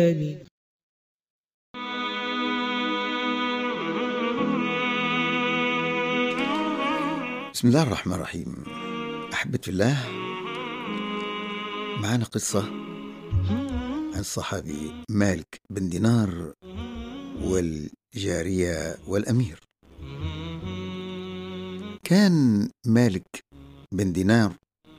بسم الله الرحمن الرحيم أحبة في الله معنا قصة عن الصحابي مالك بن دينار والجارية والأمير كان مالك بن دينار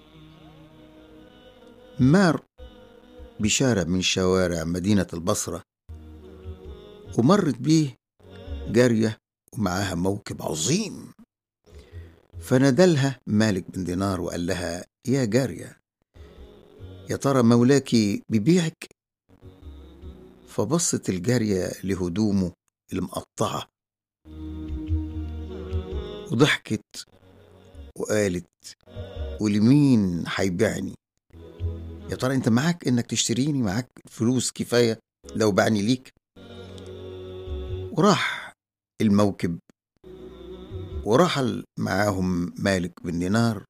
مار بشارع من شوارع مدينة البصرة ومرت به جارية ومعاها موكب عظيم فنادلها مالك بن دينار وقال لها يا جارية يا ترى مولاك ببيعك فبصت الجارية لهدومه المقطعة وضحكت وقالت ولمين هيبيعني يا ترى انت معاك انك تشتريني معاك فلوس كفاية لو بعني ليك وراح الموكب ورحل معاهم مالك بن دينار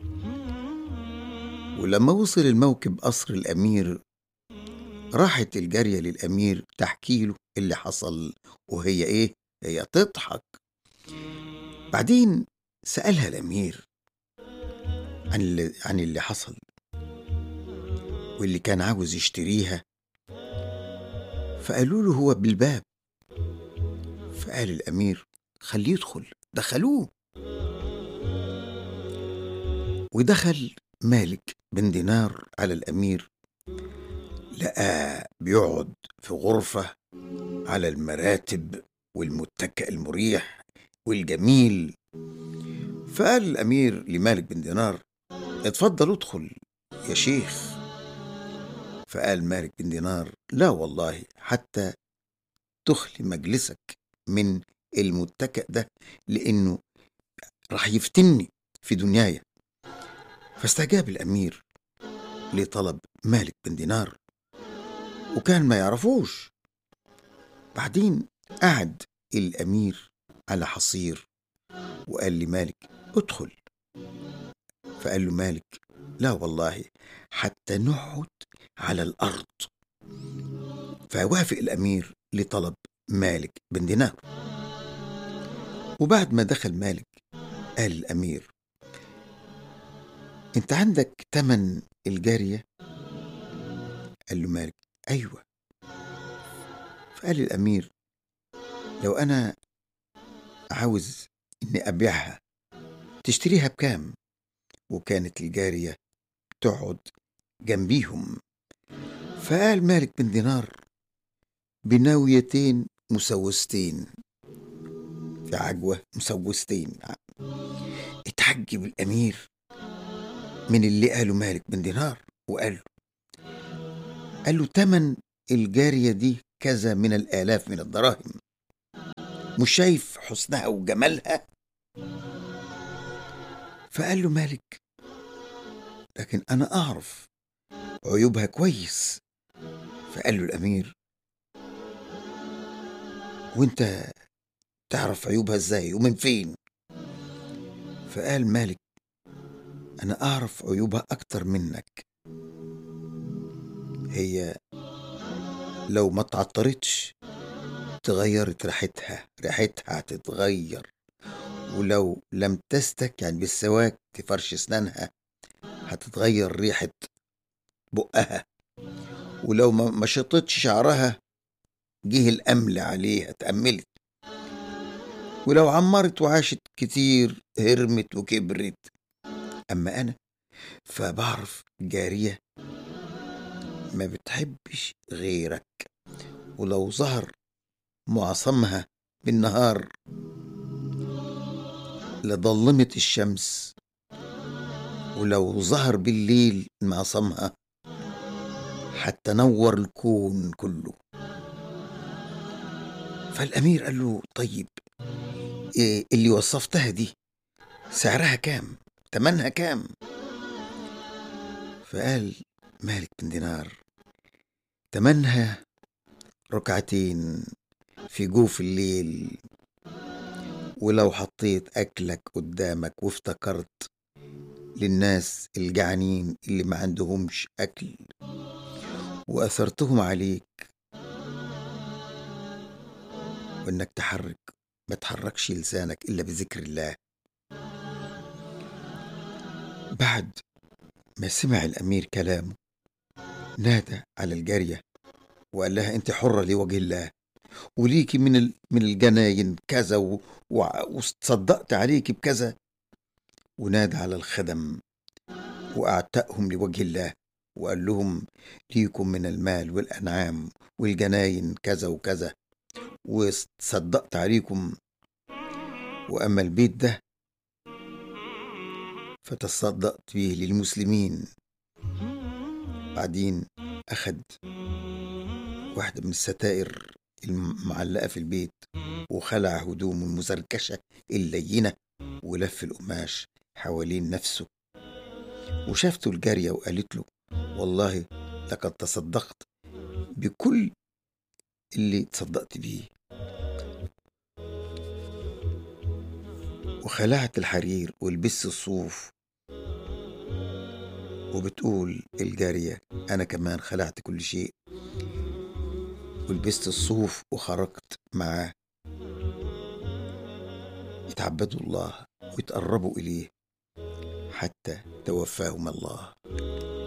ولما وصل الموكب قصر الأمير راحت الجارية للأمير تحكي له اللي حصل وهي إيه؟ هي تضحك بعدين سألها الأمير عن اللي, عن اللي حصل واللي كان عاوز يشتريها فقالوا له هو بالباب فقال الأمير خليه يدخل دخلوه ودخل مالك بن دينار على الأمير لقاه بيقعد في غرفة على المراتب والمتكئ المريح والجميل فقال الأمير لمالك بن دينار اتفضل ادخل يا شيخ فقال مالك بن دينار لا والله حتى تخلي مجلسك من المتكئ ده لأنه راح يفتني في دنياي فاستجاب الأمير لطلب مالك بن دينار وكان ما يعرفوش بعدين قعد الأمير على حصير وقال لمالك ادخل فقال له مالك لا والله حتى نقعد على الأرض فوافق الأمير لطلب مالك بن دينار وبعد ما دخل مالك قال الأمير أنت عندك تمن الجارية؟ قال له مالك أيوة فقال الأمير لو أنا عاوز إني أبيعها تشتريها بكام؟ وكانت الجارية تقعد جنبيهم فقال مالك بن دينار بناويتين مسوستين في عجوة مسوستين اتعجب الأمير من اللي قاله مالك بن دينار وقال له قال له تمن الجارية دي كذا من الآلاف من الدراهم مش شايف حسنها وجمالها فقال له مالك لكن أنا أعرف عيوبها كويس فقال له الأمير وانت تعرف عيوبها ازاي ومن فين فقال مالك انا اعرف عيوبها اكتر منك هي لو ما تعطرتش تغيرت ريحتها ريحتها هتتغير ولو لم تستك يعني بالسواك تفرش اسنانها هتتغير ريحة بقها ولو ما شطتش شعرها جه الأمل عليها اتأملت ولو عمرت وعاشت كتير هرمت وكبرت أما أنا فبعرف جارية ما بتحبش غيرك ولو ظهر معصمها بالنهار لضلمت الشمس ولو ظهر بالليل معصمها حتى نور الكون كله فالأمير قال له طيب إيه اللي وصفتها دي سعرها كام تمنها كام فقال مالك بن دينار تمنها ركعتين في جوف الليل ولو حطيت أكلك قدامك وافتكرت للناس الجعانين اللي ما عندهمش أكل وأثرتهم عليك وإنك تحرك ما تحركش لسانك إلا بذكر الله بعد ما سمع الأمير كلامه نادى على الجارية وقال لها أنت حرة لوجه الله وليكي من ال- من الجناين كذا و- و- وصدقت عليكي بكذا ونادى على الخدم وأعتقهم لوجه الله وقال لهم ليكم من المال والأنعام والجناين كذا وكذا وصدقت عليكم وأما البيت ده فتصدقت به للمسلمين بعدين أخد واحدة من الستائر المعلقة في البيت وخلع هدومه المزركشة اللينة ولف القماش حوالين نفسه وشافته الجارية وقالت له والله لقد تصدقت بكل اللي تصدقت بيه وخلعت الحرير ولبست الصوف وبتقول الجارية أنا كمان خلعت كل شيء ولبست الصوف وخرجت معاه يتعبدوا الله ويتقربوا إليه حتى توفاهم الله